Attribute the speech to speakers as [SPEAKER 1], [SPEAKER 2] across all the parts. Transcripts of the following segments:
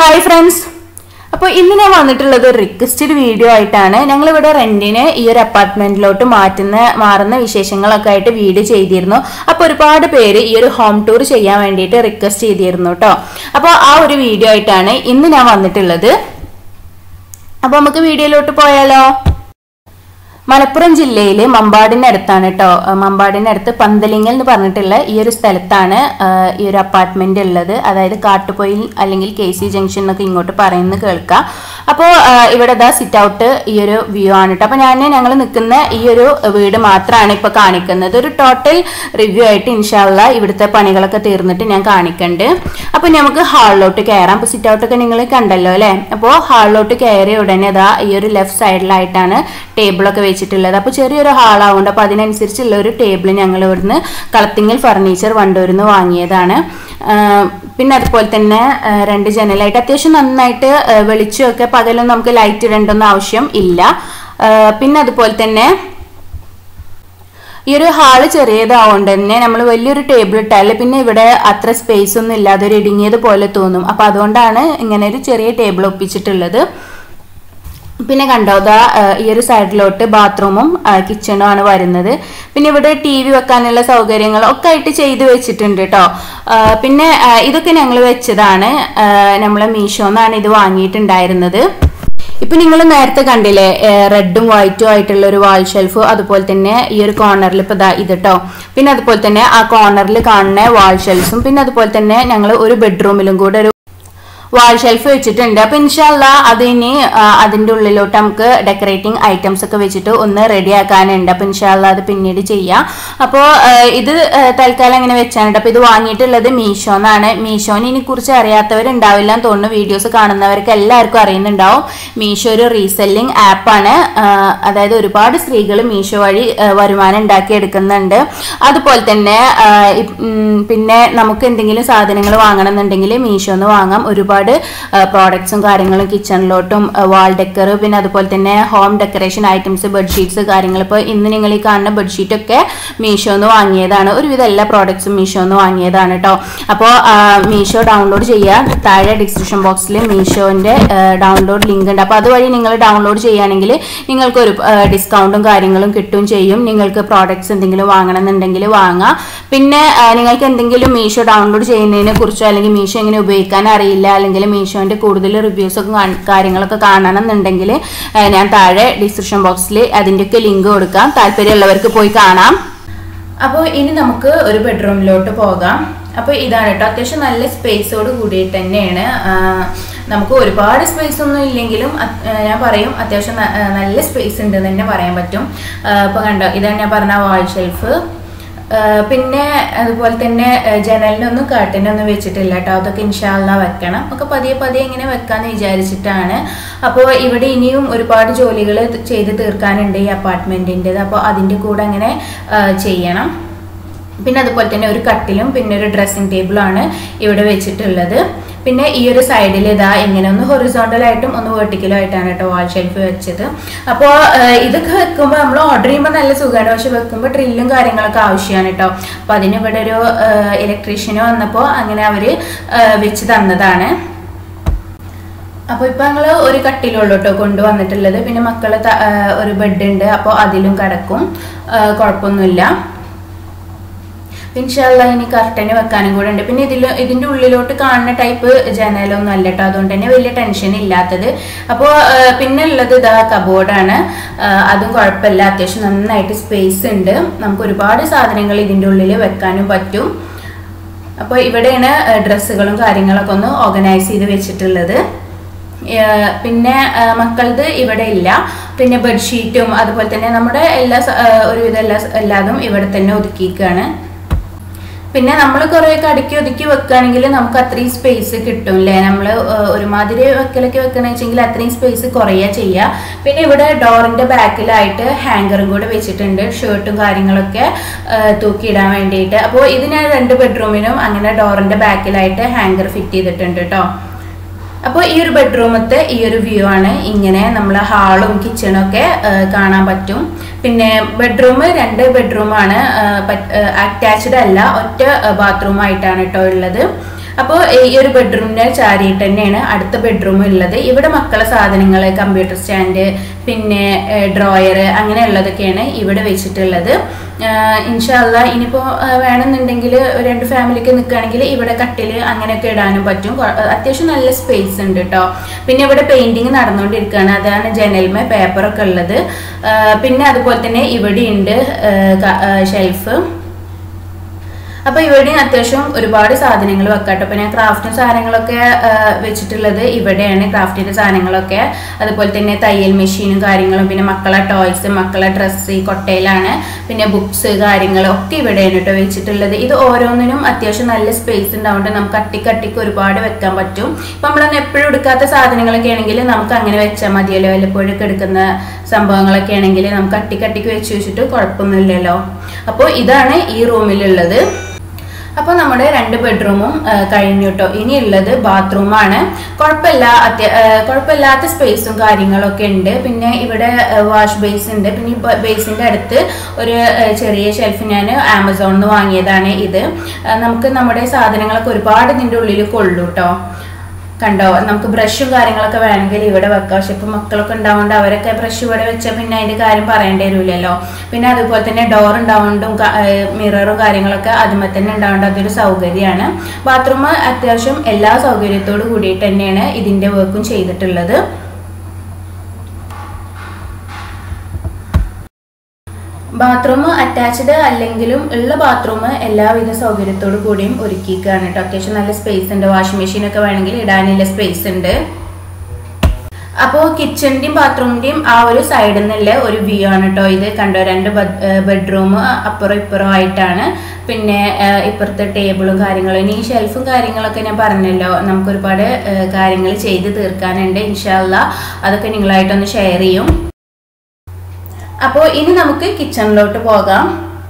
[SPEAKER 1] hi friends അപ്പോൾ ഇന്ന് ഞാൻ വന്നിട്ടുള്ളത് ഒരു റിക്വസ്റ്റഡ് വീഡിയോ ആയിട്ടാണ് ഞങ്ങൾ ഇവിടെ റെന്റിന് ഈ ഒരു അപ്പാർട്ട്മെന്റിലോട്ട് മാറ്റുന്ന മാറുന്ന വിശേഷങ്ങളൊക്കെ ആയിട്ട് വീഡിയോ ചെയ്തിരുന്നു അപ്പോൾ ഒരുപാട് പേര് ഈ ഒരു ഹോം ടൂർ ചെയ്യാൻ വേണ്ടിയിട്ട് റിക്വസ്റ്റ് ചെയ്തിരുന്നു കേട്ടോ അപ്പോൾ ആ ഒരു വീഡിയോ ആയിട്ടാണ് ഇന്ന് ഞാൻ വന്നിട്ടുള്ളത് അപ്പോൾ നമുക്ക് വീഡിയോയിലോട്ട് പോയാലോ മലപ്പുറം ജില്ലയിലെ മമ്പാടിന്റെ അടുത്താണ് കേട്ടോ മമ്പാടിന്റെ അടുത്ത് പന്തലിങ്ങൽ എന്ന് പറഞ്ഞിട്ടുള്ള ഈ ഒരു സ്ഥലത്താണ് ആ, ഈ ഒരു അപ്പാർട്ട്മെന്റ് ഉള്ളത് അതായത് കാട്ടുപൊയിൽ അല്ലെങ്കിൽ കെ സി ജംഗ്ഷൻ എന്നൊക്കെ ഇങ്ങോട്ട് പറയുന്നത് കേൾക്കാം അപ്പോൾ ഇവിടെ ദാ സിറ്റ് ഔട്ട് ഈ ഒരു വ്യൂ ആണ് കേട്ടോ അപ്പോൾ ഞാൻ ഞങ്ങൾ നിൽക്കുന്ന ഈ ഒരു വീട് മാത്രമാണ് ഇപ്പോൾ കാണിക്കുന്നത് ഒരു ടോട്ടൽ റിവ്യൂ ആയിട്ട് ഇൻഷാല്ല ഇവിടുത്തെ പണികളൊക്കെ തീർന്നിട്ട് ഞാൻ കാണിക്കുന്നുണ്ട് അപ്പോൾ നമുക്ക് ഹാളിലോട്ട് കയറാം അപ്പോൾ സിറ്റ് ഔട്ടൊക്കെ നിങ്ങൾ കണ്ടല്ലോ അല്ലേ അപ്പോൾ ഹാളിലോട്ട് കയറിയ ഉടനെ അതാ ഈ ഒരു ലെഫ്റ്റ് സൈഡിലായിട്ടാണ് ടേബിളൊക്കെ വെച്ചിട്ടുള്ളത് അപ്പോൾ ചെറിയൊരു ഹാളാവുണ്ട് അപ്പോൾ അതിനനുസരിച്ചുള്ള ഒരു ടേബിൾ ഞങ്ങൾ ഇവിടുന്ന് കളത്തിങ്ങൽ ഫർണിച്ചർ വണ്ടൂരിന്ന് വാങ്ങിയതാണ് ആ, പിന്നെ അതുപോലെ തന്നെ ആ, രണ്ട് ജനലായിട്ട് അത്യാവശ്യം നന്നായിട്ട് ആ, വെളിച്ചമൊക്കെ പകലൊന്നും നമുക്ക് ലൈറ്റ് ഇടേണ്ടൊന്നും ആവശ്യം ഇല്ല ആ, പിന്നെ അതുപോലെ തന്നെ ഈ ഒരു ഹാള് ചെറിയതാവുകൊണ്ട് തന്നെ നമ്മൾ വലിയൊരു ടേബിൾ ഇട്ടാൽ പിന്നെ ഇവിടെ അത്ര സ്പേസ് ഒന്നും ഇല്ലാതെ ഒരു ഇടുങ്ങിയത് പോലെ തോന്നും അപ്പൊ അതുകൊണ്ടാണ് ഇങ്ങനെ ഒരു ചെറിയ ടേബിൾ ഒപ്പിച്ചിട്ടുള്ളത് പിന്നെ കണ്ടോ ദാ ഏഹ്, ഈ ഒരു സൈഡിലോട്ട് ബാത്റൂമും കിച്ചണും ആണ് വരുന്നത് പിന്നെ ഇവിടെ ടി വി വെക്കാനുള്ള സൗകര്യങ്ങൾ ഒക്കെ ആയിട്ട് ചെയ്ത് വെച്ചിട്ടുണ്ട് കേട്ടോ ഏഹ്, പിന്നെ ഏഹ്, ഇതൊക്കെ ഞങ്ങൾ വെച്ചതാണ് ഏഹ്, നമ്മളെ മീഷോന്നാണ് ഇത് വാങ്ങിയിട്ടുണ്ടായിരുന്നത് ഇപ്പൊ നിങ്ങൾ നേരത്തെ കണ്ടില്ലേ റെഡും വൈറ്റും ആയിട്ടുള്ള ഒരു വാൾ ഷെൽഫ് അതുപോലെ തന്നെ ഈ ഒരു കോർണറിൽ ഇപ്പൊ ദാ ഇത് ട്ടോ പിന്നെ അതുപോലെ തന്നെ ആ കോർണറിൽ കാണുന്ന വാൾ ഷെൽഫും പിന്നെ അതുപോലെ തന്നെ ഞങ്ങൾ ഒരു ബെഡ്റൂമിലും കൂടെ ഒരു വാൾ ഷെൽഫ് വെച്ചിട്ടുണ്ട് അപ്പൊ ഇൻഷാല്ല അതിനി ആ, അതിന്റെ ഉള്ളിലോട്ട് നമുക്ക് ഡെക്കറേറ്റിംഗ് ഐറ്റംസ് ഒക്കെ വെച്ചിട്ട് ഒന്ന് റെഡി ആക്കാനുണ്ട് അപ്പൊ ഇൻഷാല്ല അത് പിന്നീട് ചെയ്യാം അപ്പോൾ ഇത് ആ, തൽക്കാലം അങ്ങനെ വെച്ചാണ് അപ്പൊ ഇത് വാങ്ങിയിട്ടുള്ളത് മീഷോന്നാണ് മീഷോനെ ഇനി കുറിച്ച് അറിയാത്തവരുണ്ടാവില്ല എന്ന് തോന്നുന്നു വീഡിയോസ് കാണുന്നവർക്ക് എല്ലാവർക്കും അറിയുന്നുണ്ടാവും മീഷോ ഒരു റീസെല്ലിംഗ് ആപ്പാണ് അതായത് ഒരുപാട് സ്ത്രീകൾ മീഷോ വഴി ആ, വരുമാനം ഉണ്ടാക്കി എടുക്കുന്നുണ്ട് അതുപോലെ തന്നെ ആ, ഇപ്- ഉം, പിന്നെ നമുക്ക് എന്തെങ്കിലും സാധനങ്ങൾ വാങ്ങണമെന്നുണ്ടെങ്കിൽ മീഷോന്ന് വാങ്ങാം ഒരുപാട് പ്രോഡക്ട്സും കാര്യങ്ങളും കിച്ചണിലോട്ടും വാൾ ഡെക്കർ പിന്നെ അതുപോലെ തന്നെ ഹോം ഡെക്കറേഷൻ ഐറ്റംസ് ബെഡ്ഷീറ്റ്സ് കാര്യങ്ങൾ ഇപ്പോൾ ഇന്ന് നിങ്ങൾ ഈ കാണുന്ന ബെഡ്ഷീറ്റ് ഒക്കെ മീഷോന്ന് വാങ്ങിയതാണ് ഒരുവിധം എല്ലാ പ്രോഡക്ട്സും മീഷോന്ന് വാങ്ങിയതാണ് കേട്ടോ അപ്പോൾ മീഷോ ഡൗൺലോഡ് ചെയ്യുക താഴെ ഡിസ്ക്രിപ്ഷൻ ബോക്സിൽ മീഷോന്റെ ഡൗൺലോഡ് ലിങ്ക് ഉണ്ട് അപ്പോൾ അതുവഴി നിങ്ങൾ ഡൗൺലോഡ് ചെയ്യുകയാണെങ്കിൽ നിങ്ങൾക്ക് ഒരു ഡിസ്കൗണ്ടും കാര്യങ്ങളും കിട്ടും ചെയ്യും നിങ്ങൾക്ക് പ്രോഡക്ട്സ് എന്തെങ്കിലും വാങ്ങണമെന്നുണ്ടെങ്കിൽ വാങ്ങാം പിന്നെ ആ, നിങ്ങൾക്ക് എന്തെങ്കിലും മീഷോ ഡൗൺലോഡ് ചെയ്യുന്നതിനെ കുറിച്ചോ അല്ലെങ്കിൽ മീഷോ എങ്ങനെ ഉപയോഗിക്കാൻ അറിയില്ല അല്ലെങ്കിൽ മീഷോന്റെ കൂടുതൽ റിവ്യൂസ് ഒക്കെ കാണ്- കാര്യങ്ങളൊക്കെ കാണണമെന്നുണ്ടെങ്കിൽ ആ, ഞാൻ താഴെ ഡിസ്ക്രിപ്ഷൻ ബോക്സിൽ അതിൻ്റെയൊക്കെ ലിങ്ക് കൊടുക്കാം താല്പര്യമുള്ളവർക്ക് പോയി കാണാം അപ്പോൾ ഇനി നമുക്ക് ഒരു ബെഡ്റൂമിലോട്ട് പോകാം അപ്പോൾ ഇതാണ് കേട്ടോ അത്യാവശ്യം നല്ല സ്പേസോട് കൂടിയിട്ട് തന്നെയാണ് ആ, നമുക്ക് ഒരുപാട് സ്പേസ് ഒന്നും ഇല്ലെങ്കിലും അത്- ആ, ഞാൻ പറയും അത്യാവശ്യം ന- ആ, നല്ല സ്പേസ് ഉണ്ട് എന്ന് തന്നെ പറയാൻ പറ്റും അപ്പോൾ കണ്ടോ ഇതാണ് ഞാൻ പറഞ്ഞ വാൾ ഷെൽഫ് പിന്നെ അതുപോലെ തന്നെ ആ, ജനലിനൊന്നും കർട്ടനൊന്നും വെച്ചിട്ടില്ല കേട്ടോ അതൊക്കെ ഇൻഷാല്ല വെക്കണം ഒക്കെ പതിയെ പതിയെ ഇങ്ങനെ വെക്കാന്ന് വിചാരിച്ചിട്ടാണ് അപ്പോൾ ഇവിടെ ഇനിയും ഒരുപാട് ജോലികൾ ചെയ്ത് തീർക്കാനുണ്ട് ഈ അപ്പാർട്ട്മെന്റിൻ്റെത് അപ്പോൾ അതിൻ്റെ കൂടെ അങ്ങനെ ആ, ചെയ്യണം പിന്നെ അതുപോലെ തന്നെ ഒരു കട്ടിലും പിന്നെ ഒരു ഡ്രസ്സിംഗ് ടേബിളാണ് ഇവിടെ വെച്ചിട്ടുള്ളത് പിന്നെ ഈ ഒരു സൈഡിൽ ഇതാ ഇങ്ങനെ ഒന്ന് ഹൊറിസോണ്ടൽ ആയിട്ടും ഒന്ന് വെർട്ടിക്കലും ആയിട്ടാണ് കേട്ടോ വാൾ ഷെൽഫ് വെച്ചത് അപ്പോൾ ഇതൊക്കെ വെക്കുമ്പോൾ നമ്മൾ ഓർഡർ ചെയ്യുമ്പോൾ നല്ല സുഖമാണ് പക്ഷെ വെക്കുമ്പോൾ ഡ്രില്ലും കാര്യങ്ങളൊക്കെ ആവശ്യമാണ് കേട്ടോ അപ്പോൾ അതിന് ഇവിടെ ഒരു ഇലക്ട്രീഷ്യന് വന്നപ്പോൾ അങ്ങനെ അവർ വെച്ച് തന്നതാണ് അപ്പോൾ ഇപ്പൊ ഞങ്ങൾ ഒരു കട്ടിലുള്ളൂ കേട്ടോ കൊണ്ടുവന്നിട്ടുള്ളത് പിന്നെ മക്കള് ത- ആ, ഒരു ബെഡ് ഉണ്ട് അപ്പോൾ അതിലും കിടക്കും ആ, കുഴപ്പമൊന്നുമില്ല ഇൻഷാല്ല ഇനി കർട്ടന് വെക്കാനും കൂടെ ഉണ്ട് പിന്നെ ഇതിൽ ഇതിന്റെ ഉള്ളിലോട്ട് കാണുന്ന ടൈപ്പ് ജനലൊന്നും അല്ല കേട്ടോ അതുകൊണ്ട് തന്നെ വലിയ ടെൻഷൻ ഇല്ലാത്തത് അപ്പോൾ പിന്നെ ഉള്ളത് ഇതാ കബോർഡാണ് അതും കുഴപ്പമില്ല അത്യാവശ്യം നന്നായിട്ട് സ്പേസ് ഉണ്ട് നമുക്ക് ഒരുപാട് സാധനങ്ങൾ ഇതിന്റെ ഉള്ളിൽ വെക്കാനും പറ്റും അപ്പോൾ ഇവിടെയാണ് ഡ്രസ്സുകളും കാര്യങ്ങളൊക്കെ ഒന്ന് ഓർഗനൈസ് ചെയ്ത് വെച്ചിട്ടുള്ളത് ഏഹ് പിന്നെ ഏഹ് മക്കളത് ഇവിടെ ഇല്ല പിന്നെ ബെഡ്ഷീറ്റും അതുപോലെ തന്നെ നമ്മുടെ എല്ലാ സ- ഏഹ് ഒരുവിധം എല്ലാ സ- എല്ലാതും ഇവിടെ തന്നെ ഒതുക്കിയിരിക്കുകയാണ് പിന്നെ നമ്മൾ കുറേയൊക്കെ അടുക്കി ഒതുക്കി വെക്കുകയാണെങ്കിൽ നമുക്ക് അത്രയും സ്പേസ് കിട്ടും അല്ലേ നമ്മൾ ഒരുമാതിരി വെക്കലൊക്കെ വെക്കണമെന്ന് വെച്ചെങ്കിൽ അത്രയും സ്പേസ് കുറയുക ചെയ്യുക പിന്നെ ഇവിടെ ഡോറിന്റെ ബാക്കിലായിട്ട് ഹാങ്കറും കൂടെ വെച്ചിട്ടുണ്ട് ഷർട്ടും കാര്യങ്ങളൊക്കെ ആ, തൂക്കിയിടാൻ വേണ്ടിയിട്ട് അപ്പോൾ ഇത് ഞാൻ രണ്ട് ബെഡ്റൂമിനും അങ്ങനെ ഡോറിന്റെ ബാക്കിലായിട്ട് ഹാങ്കർ ഫിറ്റ് ചെയ്തിട്ടുണ്ട് കേട്ടോ അപ്പോൾ ഈ ഒരു ബെഡ്റൂമത്തെ ഈ ഒരു വ്യൂ ആണ് ഇങ്ങനെ നമ്മൾ ഹാളും കിച്ചണും ഒക്കെ ആ, കാണാൻ പറ്റും പിന്നെ ബെഡ്റൂം രണ്ട് ബെഡ്റൂമാണ് അറ്റാച്ച്ഡ് അല്ല ഒറ്റ ബാത്റൂം ആയിട്ടാണ് കേട്ടോ ഉള്ളത് അപ്പോൾ ഈ ഒരു ബെഡ്റൂമിനെ ചാരിയിട്ട് തന്നെയാണ് അടുത്ത ബെഡ്റൂം ഉള്ളത് ഇവിടെ മക്കളെ സാധനങ്ങൾ കമ്പ്യൂട്ടർ സ്റ്റാൻഡ് പിന്നെ ഡ്രോയർ അങ്ങനെയുള്ളതൊക്കെയാണ് ഇവിടെ വെച്ചിട്ടുള്ളത് ഇൻഷാല്ല ഇനിയിപ്പോൾ വേണമെന്നുണ്ടെങ്കിൽ രണ്ട് ഫാമിലിക്ക് നിൽക്കുകയാണെങ്കിൽ ഇവിടെ കട്ടിൽ അങ്ങനെയൊക്കെ ഇടാനും പറ്റും കൊ- അത്യാവശ്യം നല്ല സ്പേസ് ഉണ്ട് കേട്ടോ പിന്നെ ഇവിടെ പെയിന്റിങ് നടന്നുകൊണ്ടിരിക്കുകയാണ് അതാണ് ജനൽമേ പേപ്പറൊക്കെ ഉള്ളത് ആ, പിന്നെ അതുപോലെ തന്നെ ഇവിടെ ഉണ്ട് ഷെൽഫ് അപ്പൊ ഇവിടെയും അത്യാവശ്യം ഒരുപാട് സാധനങ്ങൾ വെക്കാട്ടോ അപ്പൊ ഞാൻ ക്രാഫ്റ്റും സാധനങ്ങളൊക്കെ ആ, വെച്ചിട്ടുള്ളത് ഇവിടെയാണ് ക്രാഫ്റ്റിന്റെ സാധനങ്ങളൊക്കെ അതുപോലെ തന്നെ തയ്യൽ മെഷീനും കാര്യങ്ങളും പിന്നെ മക്കളെ ടോയ്സ് മക്കളെ ഡ്രസ്സ് ഈ കൊട്ടയിലാണ് പിന്നെ ബുക്സ് കാര്യങ്ങൾ ഒക്കെ ഇവിടെയാണ് കേട്ടോ വെച്ചിട്ടുള്ളത് ഇത് ഓരോന്നിനും അത്യാവശ്യം നല്ല സ്പേസ് ഉണ്ടാവുകൊണ്ട് നമുക്ക് അട്ടിക്കട്ടിക്ക് ഒരുപാട് വെക്കാൻ പറ്റും ഇപ്പൊ നമ്മളൊന്നും എപ്പോഴും എടുക്കാത്ത സാധനങ്ങളൊക്കെ ആണെങ്കിൽ നമുക്ക് അങ്ങനെ വെച്ചാൽ മതിയല്ലോ വല്ലപ്പോഴൊക്കെ എടുക്കുന്ന സംഭവങ്ങളൊക്കെ ആണെങ്കിൽ നമുക്ക് അട്ടിക്കട്ടിക്ക് വെച്ച് വെച്ചിട്ട് കുഴപ്പമൊന്നുമില്ലല്ലോ അപ്പോൾ ഇതാണ് ഈ റൂമിലുള്ളത് അപ്പോൾ നമ്മുടെ രണ്ട് ബെഡ്റൂമും ആ, കഴിഞ്ഞു കേട്ടോ ഇനിയുള്ളത് ബാത്റൂമാണ് കുഴപ്പമില്ല അത്യ ആ, കുഴപ്പമില്ലാത്ത സ്പേസും കാര്യങ്ങളൊക്കെ ഉണ്ട് പിന്നെ ഇവിടെ വാഷ് ബേസ് ഉണ്ട് പിന്നെ ഈ ബേസിൻ്റെ അടുത്ത് ഒരു ആ, ചെറിയ ഷെൽഫ് ഞാൻ ആമസോണിൽ നിന്ന് വാങ്ങിയതാണ് ഇത് ആ, നമുക്ക് നമ്മുടെ സാധനങ്ങളൊക്കെ ഒരുപാട് ഇതിൻ്റെ ഉള്ളിൽ കൊള്ളു കേട്ടോ കണ്ടോ നമുക്ക് ബ്രഷും കാര്യങ്ങളൊക്കെ വേണമെങ്കിൽ ഇവിടെ വെക്കാം പക്ഷെ ഇപ്പം മക്കളൊക്കെ ഉണ്ടാവുകൊണ്ട് അവരൊക്കെ ബ്രഷ് ഇവിടെ വെച്ചാൽ പിന്നെ അതിന്റെ കാര്യം പറയേണ്ടി വരില്ലല്ലോ പിന്നെ അതുപോലെ തന്നെ ഡോർ ഉണ്ടാവുകൊണ്ടും മിററും കാര്യങ്ങളൊക്കെ അതുമ്പോൾ തന്നെ ഉണ്ടാവേണ്ട അതൊരു സൗകര്യമാണ് ബാത്റൂം അത്യാവശ്യം എല്ലാ സൗകര്യത്തോടു കൂടിയിട്ട് തന്നെയാണ് ഇതിന്റെ വർക്കും ചെയ്തിട്ടുള്ളത് ബാത്റൂം അറ്റാച്ച്ഡ് അല്ലെങ്കിലും ഉള്ള ബാത്റൂം എല്ലാവിധ സൗകര്യത്തോടു കൂടിയും ഒരുക്കിയിരിക്കുകയാണ് കേട്ടോ അത്യാവശ്യം നല്ല സ്പേസ് ഉണ്ട് വാഷിംഗ് മെഷീൻ ഒക്കെ വേണമെങ്കിൽ ഇടാനുള്ള സ്പേസ് ഉണ്ട് അപ്പോൾ കിച്ചണിന്റെയും ബാത്റൂമിന്റെയും ആ ഒരു സൈഡിൽ നിന്നുള്ള ഒരു വ്യൂ ആണ് കേട്ടോ ഇത് കണ്ടോ രണ്ട് ബെഡ്റൂം അപ്പുറം ഇപ്പുറം ആയിട്ടാണ് പിന്നെ ആ, ഇപ്പുറത്തെ ടേബിളും കാര്യങ്ങളും ഇനി ഈ ഷെൽഫും കാര്യങ്ങളൊക്കെ ഞാൻ പറഞ്ഞല്ലോ നമുക്ക് ഒരുപാട് കാര്യങ്ങൾ ചെയ്ത് തീർക്കാനുണ്ട് ഇൻഷാല്ല അതൊക്കെ നിങ്ങളായിട്ടൊന്ന് ഷെയർ ചെയ്യും അപ്പോൾ ഇനി നമുക്ക് കിച്ചണിലോട്ട് പോകാം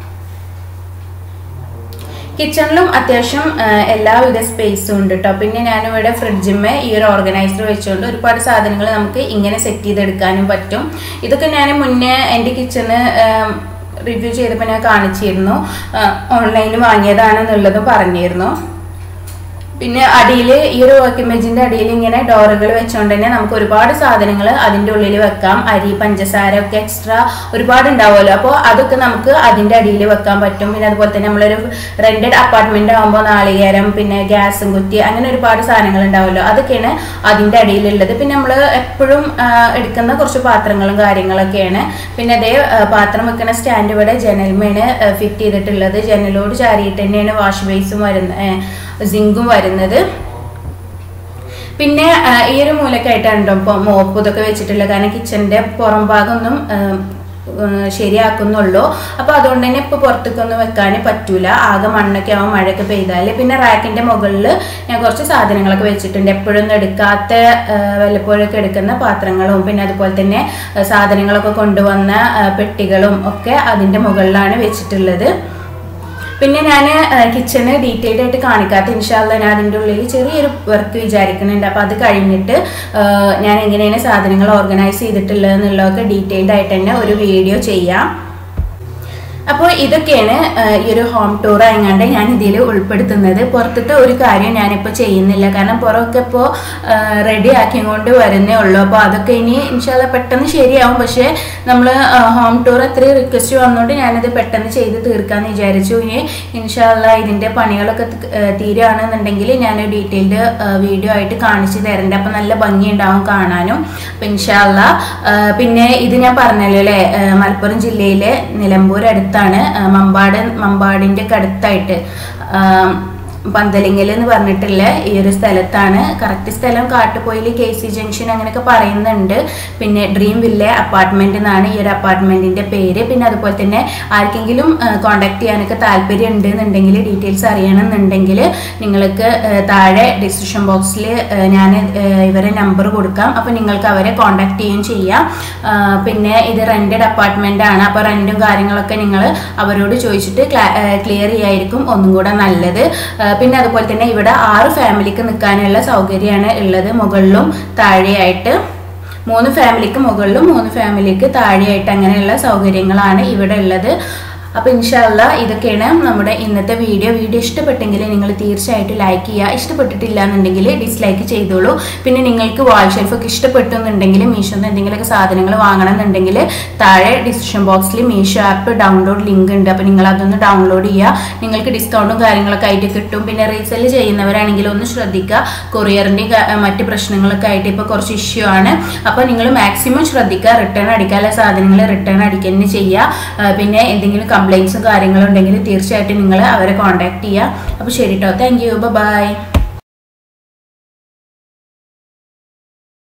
[SPEAKER 1] കിച്ചണിലും അത്യാവശ്യം ആ, എല്ലാവിധ സ്പേസും ഉണ്ട് കേട്ടോ പിന്നെ ഞാനിവിടെ ഫ്രിഡ്ജിമ്മേ ഈ ഒരു ഓർഗനൈസർ വെച്ചുകൊണ്ട് ഒരുപാട് സാധനങ്ങൾ നമുക്ക് ഇങ്ങനെ സെറ്റ് ചെയ്തെടുക്കാനും പറ്റും ഇതൊക്കെ ഞാൻ മുന്നേ എൻ്റെ കിച്ചണ് റിവ്യൂ ചെയ്തപ്പോൾ ഞാൻ കാണിച്ചിരുന്നു ഓൺലൈനിൽ വാങ്ങിയതാണെന്നുള്ളതും പറഞ്ഞിരുന്നു പിന്നെ അടിയിൽ ഈ ഒരു വർക്ക് ഇമേജിന്റെ അടിയിൽ ഇങ്ങനെ ഡോറുകൾ വെച്ചുകൊണ്ട് തന്നെ നമുക്ക് ഒരുപാട് സാധനങ്ങൾ അതിന്റെ ഉള്ളിൽ വെക്കാം അരി പഞ്ചസാര ഒക്കെ എക്സ്ട്രാ ഒരുപാട് ഉണ്ടാവുമല്ലോ അപ്പോൾ അതൊക്കെ നമുക്ക് അതിന്റെ അടിയിൽ വെക്കാൻ പറ്റും പിന്നെ അതുപോലെ തന്നെ നമ്മളൊരു റെന്റഡ് അപ്പാർട്ട്മെന്റ് ആകുമ്പോൾ നാളികേരം പിന്നെ ഗ്യാസും കുറ്റി അങ്ങനെ ഒരുപാട് സാധനങ്ങൾ ഉണ്ടാവുമല്ലോ അതൊക്കെയാണ് അതിന്റെ അടിയിലുള്ളത് പിന്നെ നമ്മൾ എപ്പോഴും ആ, എടുക്കുന്ന കുറച്ച് പാത്രങ്ങളും കാര്യങ്ങളൊക്കെയാണ് പിന്നെ അതേ ആ, പാത്രം വെക്കുന്ന സ്റ്റാൻഡ് ഇവിടെ ജനൽമേണ് ഫിറ്റ് ചെയ്തിട്ടുള്ളത് ജനലോട് ചാരിയിട്ട് തന്നെയാണ് വാഷ് ബേസും വരുന്ന സിങ്കും വരുന്നത് പിന്നെ ആ, ഈ ഒരു മൂലക്കായിട്ടാണ് കേട്ടോ ഇപ്പോൾ മോപ്പ് ഇതൊക്കെ വെച്ചിട്ടുള്ളത് കാരണം കിച്ചണിന്റെ പുറം ഭാഗമൊന്നും ആ, ആ, ശരിയാക്കുന്നുള്ളൂ അപ്പോൾ അതുകൊണ്ട് തന്നെ ഇപ്പോൾ പുറത്തേക്കൊന്നും വെക്കാൻ പറ്റൂല ആകെ മണ്ണൊക്കെ ആവും മഴയൊക്കെ പെയ്താൽ പിന്നെ റാക്കിന്റെ മുകളിൽ ഞാൻ കുറച്ച് സാധനങ്ങളൊക്കെ വെച്ചിട്ടുണ്ട് എപ്പോഴൊന്നും എടുക്കാത്ത ആ, വല്ലപ്പോഴൊക്കെ എടുക്കുന്ന പാത്രങ്ങളും പിന്നെ അതുപോലെ തന്നെ ആ, സാധനങ്ങളൊക്കെ കൊണ്ടുവന്ന ആ, പെട്ടികളും ഒക്കെ അതിന്റെ മുകളിലാണ് വെച്ചിട്ടുള്ളത് പിന്നെ ഞാൻ കിച്ചണ് ഡീറ്റെയിൽഡ് ആയിട്ട് കാണിക്കാത്ത ഇൻഷാല്ല ഞാൻ അതിൻ്റെ ഉള്ളിൽ ചെറിയൊരു വർക്ക് വിചാരിക്കുന്നുണ്ട് അപ്പോൾ അത് കഴിഞ്ഞിട്ട് ആ, ഞാൻ എങ്ങനെയാണ് സാധനങ്ങൾ ഓർഗനൈസ് ചെയ്തിട്ടുള്ളത് എന്നുള്ളതൊക്കെ ഡീറ്റെയിൽഡ് ആയിട്ട് തന്നെ ഒരു വീഡിയോ ചെയ്യാം അപ്പോൾ ഇതൊക്കെയാണ് ആ, ഈ ഒരു ഹോം ടൂർ ആയങ്ങാണ്ട് ഞാൻ ഇതിൽ ഉൾപ്പെടുത്തുന്നത് പുറത്തത്തെ ഒരു കാര്യം ഞാനിപ്പോൾ ചെയ്യുന്നില്ല കാരണം പുറമൊക്കെ ഇപ്പോൾ റെഡി ആക്കിക്കൊണ്ട് വരുന്നേ ഉള്ളൂ അപ്പോൾ അതൊക്കെ ഇനി ഇൻഷാല്ല പെട്ടെന്ന് ശരിയാവും പക്ഷേ നമ്മൾ ഹോം ടൂർ അത്രയും റിക്വസ്റ്റ് വന്നുകൊണ്ട് ഞാനത് പെട്ടെന്ന് ചെയ്ത് തീർക്കാമെന്ന് വിചാരിച്ചു ഇനി ഇൻഷാല്ല ഇതിൻ്റെ പണികളൊക്കെ തി- ആ, തീരുകയാണെന്നുണ്ടെങ്കിൽ ഞാൻ ഡീറ്റെയിൽഡ് വീഡിയോ ആയിട്ട് കാണിച്ചു തരണ്ട് അപ്പോൾ നല്ല ഭംഗിയുണ്ടാവും കാണാനും അപ്പം ഇൻഷാല്ല പിന്നെ ഇത് ഞാൻ പറഞ്ഞല്ലോ അല്ലേ ആ, മലപ്പുറം ജില്ലയിലെ നിലമ്പൂർ അടുത്താണ് ആ, മമ്പാട് മമ്പാടിൻ്റെ ഒക്കെ അടുത്തായിട്ട് ആ, പന്തലിങ്ങൽ എന്ന് പറഞ്ഞിട്ടുള്ള ഈ ഒരു സ്ഥലത്താണ് കറക്റ്റ് സ്ഥലം കാട്ടുപോയിൽ കെ സി ജംഗ്ഷൻ അങ്ങനെയൊക്കെ പറയുന്നുണ്ട് പിന്നെ ഡ്രീം വില്ല അപ്പാർട്ട്മെന്റ് എന്നാണ് ഈ ഒരു അപ്പാർട്ട്മെന്റിന്റെ പേര് പിന്നെ അതുപോലെ തന്നെ ആർക്കെങ്കിലും കോണ്ടാക്ട് ചെയ്യാനൊക്കെ താല്പര്യം ഉണ്ട് എന്നുണ്ടെങ്കിൽ ഡീറ്റെയിൽസ് അറിയണമെന്നുണ്ടെങ്കിൽ നിങ്ങൾക്ക് ആ, താഴെ ഡിസ്ക്രിപ്ഷൻ ബോക്സിൽ ഞാൻ ഇവരെ നമ്പർ കൊടുക്കാം അപ്പോൾ നിങ്ങൾക്ക് അവരെ കോണ്ടാക്ട് ചെയ്യുകയും ചെയ്യാം ആ, പിന്നെ ഇത് റെന്റഡ് അപ്പാർട്ട്മെന്റ് ആണ് അപ്പോൾ റെന്റും കാര്യങ്ങളൊക്കെ നിങ്ങൾ അവരോട് ചോദിച്ചിട്ട് ക്ലിയർ ചെയ്യായിരിക്കും ഒന്നും കൂടെ നല്ലത് ആ, പിന്നെ അതുപോലെ തന്നെ ഇവിടെ ആറ് ഫാമിലിക്ക് നിൽക്കാനുള്ള സൗകര്യമാണ് ഉള്ളത് മുകളിലും താഴെയായിട്ട് മൂന്ന് ഫാമിലിക്ക് മുകളിലും മൂന്ന് ഫാമിലിക്ക് താഴെയായിട്ട് അങ്ങനെയുള്ള സൗകര്യങ്ങളാണ് ഇവിടെ ഉള്ളത് അപ്പോൾ ഇൻഷാല്ല ഇതൊക്കെയാണ് നമ്മുടെ ഇന്നത്തെ വീഡിയോ വീഡിയോ ഇഷ്ടപ്പെട്ടെങ്കിൽ നിങ്ങൾ തീർച്ചയായിട്ടും ലൈക്ക് ചെയ്യുക ഇഷ്ടപ്പെട്ടിട്ടില്ല എന്നുണ്ടെങ്കിൽ ഡിസ്ലൈക്ക് ചെയ്തോളൂ പിന്നെ നിങ്ങൾക്ക് വാൾ ഷെൽഫൊക്കെ ഇഷ്ടപ്പെട്ടു എന്നുണ്ടെങ്കിൽ മീഷോന്ന് എന്തെങ്കിലുമൊക്കെ സാധനങ്ങൾ വാങ്ങണം എന്നുണ്ടെങ്കിൽ താഴെ ഡിസ്ക്രിപ്ഷൻ ബോക്സിൽ മീഷോ ആപ്പ് ഡൗൺലോഡ് ലിങ്ക് ഉണ്ട് അപ്പോൾ നിങ്ങൾ അതൊന്ന് ഡൗൺലോഡ് ചെയ്യുക നിങ്ങൾക്ക് ഡിസ്കൗണ്ടും കാര്യങ്ങളൊക്കെ ആയിട്ട് കിട്ടും പിന്നെ റീസെല് ചെയ്യുന്നവരാണെങ്കിൽ ഒന്ന് ശ്രദ്ധിക്കുക കൊറിയറിൻ്റെ മറ്റ് പ്രശ്നങ്ങളൊക്കെ ആയിട്ട് ഇപ്പോൾ കുറച്ച് ഇഷ്യൂ ആണ് അപ്പോൾ നിങ്ങൾ മാക്സിമം ശ്രദ്ധിക്കുക റിട്ടേൺ അടിക്കാനുള്ള സാധനങ്ങൾ റിട്ടേൺ അടിക്കുക തന്നെ ചെയ്യുക ആ, പിന്നെ എന്തെങ്കിലും കംപ്ലൈൻസും കാര്യങ്ങളും ഉണ്ടെങ്കിൽ തീർച്ചയായിട്ടും നിങ്ങൾ അവരെ കോൺടാക്ട് ചെയ്യുക അപ്പോൾ ശരി കേട്ടോ താങ്ക് യു ബൈ